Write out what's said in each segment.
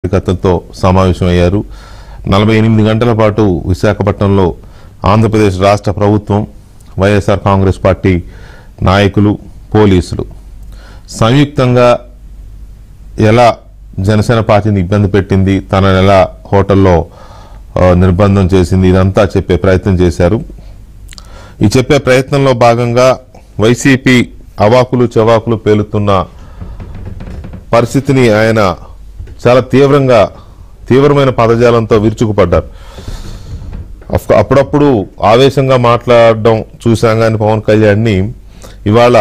కార్యకర్తలతో సమావేశమయ్యారు నలభై ఎనిమిది గంటల పాటు విశాఖపట్నంలో ఆంధ్రప్రదేశ్ రాష్ట్ర ప్రభుత్వం వైఎస్ఆర్ కాంగ్రెస్ పార్టీ నాయకులు పోలీసులు సంయుక్తంగా ఎలా జనసేన పార్టీని ఇబ్బంది పెట్టింది తనని ఎలా హోటల్లో ఆ, నిర్బంధం చేసింది ఇదంతా చెప్పే ప్రయత్నం చేశారు ఈ చెప్పే ప్రయత్నంలో భాగంగా వైసీపీ అవాకులు చవాకులు పేలుతున్న పరిస్థితిని ఆయన చాలా తీవ్రంగా తీవ్రమైన పదజాలంతో విరుచుకుపడ్డారు అఫ్- అప్పుడప్పుడు ఆవేశంగా మాట్లాడడం చూశాం కానీ పవన్ కళ్యాణ్ని ఇవాళ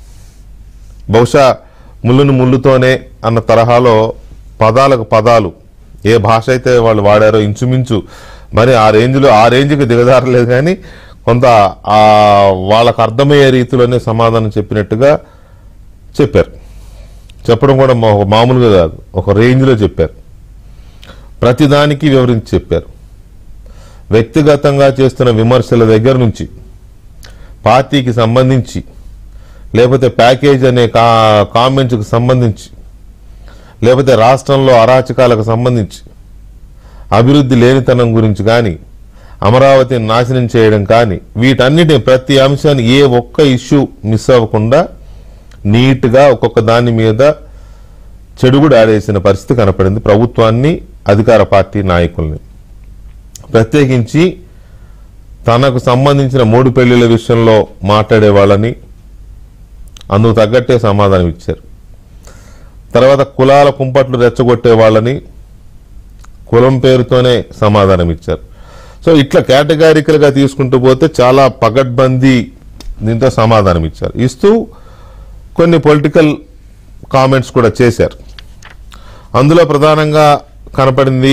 బహుశా ముళ్ళును ముళ్ళుతోనే అన్న తరహాలో పదాలకు పదాలు ఏ భాష అయితే వాళ్ళు వాడారో ఇంచుమించు మరి ఆ రేంజ్లో ఆ రేంజ్కి దిగజారలేదు కానీ కొంత ఆ వాళ్ళకు అర్థమయ్యే రీతిలోనే సమాధానం చెప్పినట్టుగా చెప్పారు చెప్పడం కూడా మా- మామూలుగా కాదు ఒక రేంజ్లో చెప్పారు ప్రతిదానికి వివరించి చెప్పారు వ్యక్తిగతంగా చేస్తున్న విమర్శల దగ్గర నుంచి పార్టీకి సంబంధించి లేకపోతే ప్యాకేజ్ అనే కా కామెంట్స్కి సంబంధించి లేకపోతే రాష్ట్రంలో అరాచకాలకు సంబంధించి అభివృద్ధి లేనితనం గురించి కానీ అమరావతిని నాశనం చేయడం కానీ వీటన్నిటి ప్రతి అంశాన్ని ఏ ఒక్క ఇష్యూ మిస్ అవ్వకుండా నీట్గా ఒక్కొక్క దాని మీద చెడుగుడు ఆడేసిన పరిస్థితి కనపడింది ప్రభుత్వాన్ని అధికార పార్టీ నాయకుల్ని ప్రత్యేకించి తనకు సంబంధించిన మూడు పెళ్లిళ్ళ విషయంలో మాట్లాడే వాళ్ళని అందుకు తగ్గట్టే సమాధానం ఇచ్చారు తర్వాత కులాల కుంపట్లు రెచ్చగొట్టే వాళ్ళని కులం పేరుతోనే సమాధానం ఇచ్చారు సో ఇట్లా కేటగారికల్గా తీసుకుంటూ పోతే చాలా పగడ్బందీ దీంతో సమాధానం ఇచ్చారు ఇస్తూ కొన్ని పొలిటికల్ కామెంట్స్ కూడా చేశారు అందులో ప్రధానంగా కనపడింది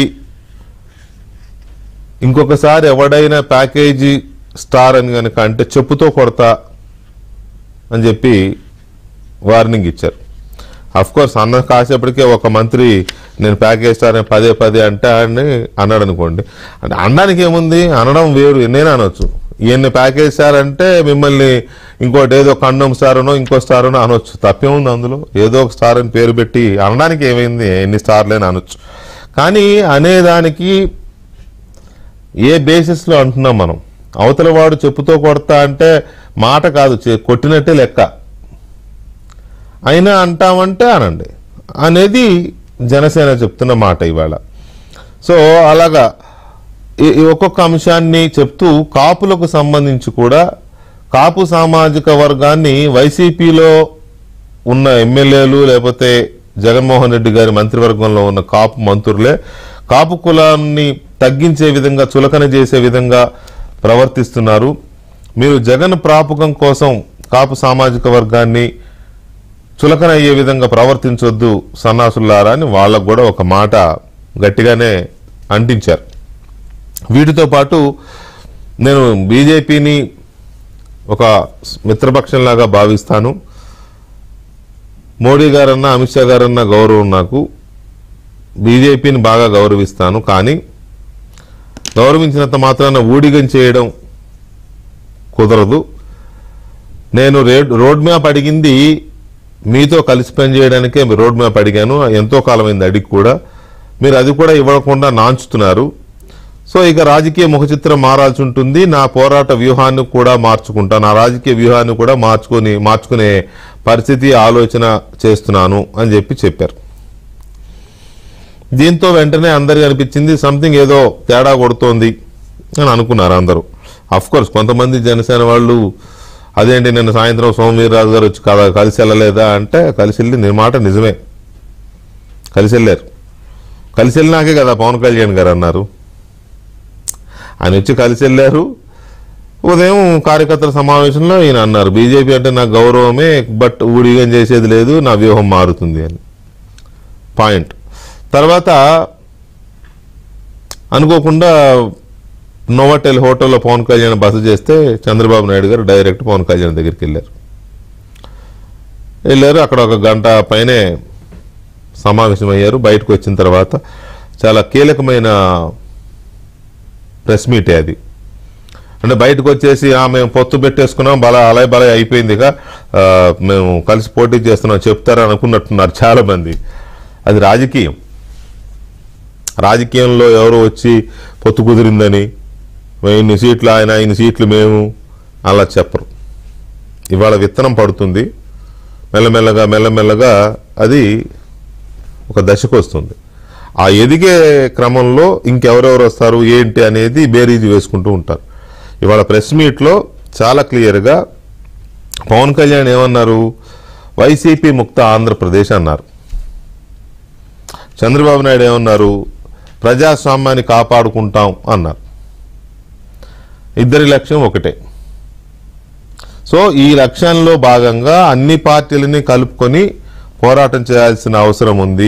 ఇంకొకసారి ఎవడైనా ప్యాకేజీ స్టార్ అని కనుక అంటే చెప్పుతో కొడతా అని చెప్పి వార్నింగ్ ఇచ్చారు అఫ్ కోర్స్ అన్న కాసేపటికే ఒక మంత్రి నేను ప్యాకేజ్ స్టార్ అని పదే పదే అంటే అని అన్నాడు అనుకోండి అంటే అనడానికి ఏముంది అనడం వేరు నేను అనొచ్చు ఈయన్ని ప్యాకేజ్ స్టార్ అంటే మిమ్మల్ని ఇంకోటి ఏదో కండం స్టార్ అనో ఇంకో స్టార్ అనో అనొచ్చు తప్పేముంది అందులో ఏదో ఒక స్టార్ అని పేరు పెట్టి అనడానికి ఏమైంది ఎన్ని స్టార్లేని అనొచ్చు కానీ అనేదానికి ఏ బేసిస్లో అంటున్నాం మనం అవతల వాడు చెప్పుతో కొడతా అంటే మాట కాదు చే- కొట్టినట్టే లెక్క అయినా అంటామంటే అనండి అనేది జనసేన చెప్తున్న మాట ఇవాళ సో అలాగా ఈ ఈ ఒక్కొక్క అంశాన్ని చెప్తూ కాపులకు సంబంధించి కూడా కాపు సామాజిక వర్గాన్ని వైసీపీలో ఉన్న ఎమ్మెల్యేలు లేకపోతే జగన్మోహన్ రెడ్డి గారి మంత్రివర్గంలో ఉన్న కాపు మంత్రులే కాపు కులాన్ని తగ్గించే విధంగా చులకన చేసే విధంగా ప్రవర్తిస్తున్నారు మీరు జగన్ ప్రాపకం కోసం కాపు సామాజిక వర్గాన్ని చులకన అయ్యే విధంగా ప్రవర్తించొద్దు సన్నాసులారా అని వాళ్ళకు కూడా ఒక మాట గట్టిగానే అంటించారు వీటితో పాటు నేను బీజేపీని ఒక మిత్రపక్షంలాగా భావిస్తాను మోడీ గారన్నా అమిత్ షా గారన్నా గౌరవం నాకు బీజేపీని బాగా గౌరవిస్తాను కానీ గౌరవించినంత మాత్రాన ఊడిగం చేయడం కుదరదు నేను రేడ్ రోడ్ మ్యాప్ అడిగింది మీతో కలిసి పనిచేయడానికే రోడ్ మ్యాప్ అడిగాను ఎంతో కాలమైంది అడిగి కూడా మీరు అది కూడా ఇవ్వకుండా నాంచుతున్నారు సో ఇక రాజకీయ ముఖ చిత్రం మారాల్సి ఉంటుంది నా పోరాట వ్యూహాన్ని కూడా మార్చుకుంటా నా రాజకీయ వ్యూహాన్ని కూడా మార్చుకొని మార్చుకునే పరిస్థితి ఆలోచన చేస్తున్నాను అని చెప్పి చెప్పారు దీంతో వెంటనే అందరికి అనిపించింది సంథింగ్ ఏదో తేడా కొడుతోంది అని అనుకున్నారు అందరూ అఫ్ కోర్స్ కొంతమంది జనసేన వాళ్ళు అదేంటి నిన్న సాయంత్రం సోమవీర్రాజు గారు వచ్చి కదా కలిసి వెళ్ళలేదా అంటే కలిసి వెళ్ళి నీ మాట నిజమే కలిసి వెళ్ళారు కలిసి వెళ్ళినాకే కదా పవన్ కళ్యాణ్ గారు అన్నారు ఆయన వచ్చి కలిసి వెళ్ళారు ఉదయం కార్యకర్తల సమావేశంలో ఈయన అన్నారు బీజేపీ అంటే నాకు గౌరవమే బట్ ఊడిగం చేసేది లేదు నా వ్యూహం మారుతుంది అని పాయింట్ తర్వాత అనుకోకుండా నోవాటెల్ హోటల్లో పవన్ కళ్యాణ్ బస చేస్తే చంద్రబాబు నాయుడు గారు డైరెక్ట్ పవన్ కళ్యాణ్ దగ్గరికి వెళ్ళారు వెళ్ళారు అక్కడ ఒక గంట పైనే సమావేశమయ్యారు బయటకు వచ్చిన తర్వాత చాలా కీలకమైన ప్రెస్ మీటే అది అంటే బయటకు వచ్చేసి "ఆ, మేము పొత్తు పెట్టేసుకున్నాం బల అలాయ్ బలాయ్ అయిపోయింది ఇక ఆ, మేము కలిసి పోటీ చేస్తున్నాం చెప్తారని అనుకున్నట్టున్నారు చాలా మంది అది రాజకీయం రాజకీయంలో ఎవరో వచ్చి పొత్తు కుదిరిందని ఇన్ని సీట్లు ఆయన ఇన్ని సీట్లు మేము అలా చెప్పరు ఇవాళ విత్తనం పడుతుంది మెల్లమెల్లగా మెల్లమెల్లగా అది ఒక దశకు వస్తుంది ఆ ఎదిగే క్రమంలో ఇంకెవరెవరు వస్తారు ఏంటి అనేది బేరీజు వేసుకుంటూ ఉంటారు ఇవాళ ప్రెస్ మీట్లో చాలా క్లియర్గా పవన్ కళ్యాణ్ ఏమన్నారు వైసీపీ ముక్త ఆంధ్రప్రదేశ్ అన్నారు చంద్రబాబు నాయుడు ఏమన్నారు ప్రజాస్వామ్యాన్ని కాపాడుకుంటాం అన్నారు ఇద్దరి లక్ష్యం ఒకటే సో ఈ లక్ష్యంలో భాగంగా అన్ని పార్టీలని కలుపుకొని పోరాటం చేయాల్సిన అవసరం ఉంది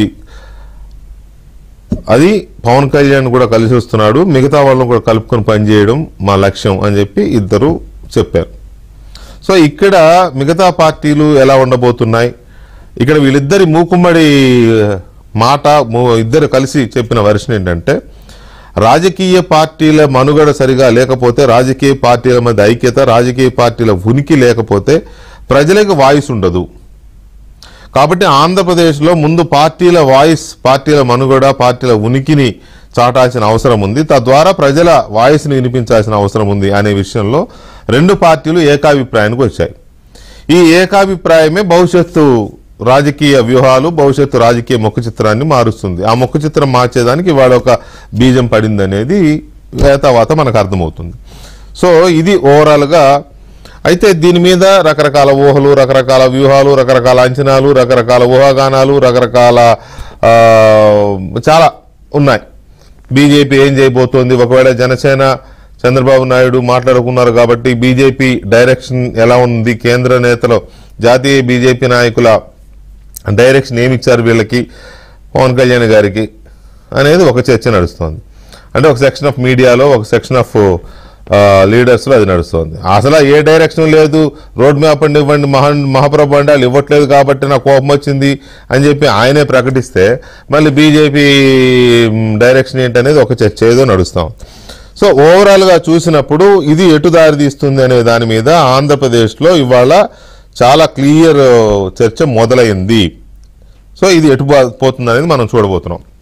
అది పవన్ కళ్యాణ్ కూడా కలిసి వస్తున్నాడు మిగతా వాళ్ళని కూడా కలుపుకొని పనిచేయడం మా లక్ష్యం అని చెప్పి ఇద్దరు చెప్పారు సో ఇక్కడ మిగతా పార్టీలు ఎలా ఉండబోతున్నాయి ఇక్కడ వీళ్ళిద్దరి మూకుమ్మడి మాట ము- ఇద్దరు కలిసి చెప్పిన వర్షన్ ఏంటంటే రాజకీయ పార్టీల మనుగడ సరిగా లేకపోతే రాజకీయ పార్టీల మధ్య ఐక్యత రాజకీయ పార్టీల ఉనికి లేకపోతే ప్రజలకు వాయిస్ ఉండదు కాబట్టి ఆంధ్రప్రదేశ్లో ముందు పార్టీల వాయిస్ పార్టీల మనుగడ పార్టీల ఉనికిని చాటాల్సిన అవసరం ఉంది తద్వారా ప్రజల వాయిస్ని వినిపించాల్సిన అవసరం ఉంది అనే విషయంలో రెండు పార్టీలు ఏకాభిప్రాయానికి వచ్చాయి ఈ ఏకాభిప్రాయమే భవిష్యత్తు రాజకీయ వ్యూహాలు భవిష్యత్తు రాజకీయ ముఖ చిత్రాన్ని మారుస్తుంది ఆ ముఖ చిత్రం మార్చేదానికి ఇవాళ ఒక బీజం పడింది అనేది తర్వాత మనకు అర్థమవుతుంది సో ఇది ఓవరాల్గా అయితే దీని మీద రకరకాల ఊహలు రకరకాల వ్యూహాలు రకరకాల అంచనాలు రకరకాల ఊహాగానాలు రకరకాల ఆ, చాలా ఉన్నాయి బీజేపీ ఏం చేయబోతోంది ఒకవేళ జనసేన చంద్రబాబు నాయుడు మాట్లాడుకున్నారు కాబట్టి బీజేపీ డైరెక్షన్ ఎలా ఉంది కేంద్ర నేతలు జాతీయ బీజేపీ నాయకుల డైరెక్షన్ ఏమి ఇచ్చారు వీళ్ళకి పవన్ కళ్యాణ్ గారికి అనేది ఒక చర్చ నడుస్తోంది అంటే ఒక సెక్షన్ ఆఫ్ మీడియాలో ఒక సెక్షన్ ఆఫ్ లీడర్స్లో అది నడుస్తోంది అసలు ఏ డైరెక్షన్ లేదు రోడ్ మ్యాప్ అండి ఇవ్వండి మహా మహాప్రభు అండి వాళ్ళు ఇవ్వట్లేదు కాబట్టి నాకు కోపం వచ్చింది అని చెప్పి ఆయనే ప్రకటిస్తే మళ్ళీ బీజేపీ డైరెక్షన్ ఏంటనేది ఒక చర్చ ఏదో నడుస్తాం సో ఓవరాల్గా చూసినప్పుడు ఇది ఎటు దారి తీస్తుంది అనే దాని మీద ఆంధ్రప్రదేశ్లో ఇవాళ చాలా క్లియర్ చర్చ మొదలైంది సో ఇది ఎటు పో- పోతుంది అనేది మనం చూడబోతున్నాం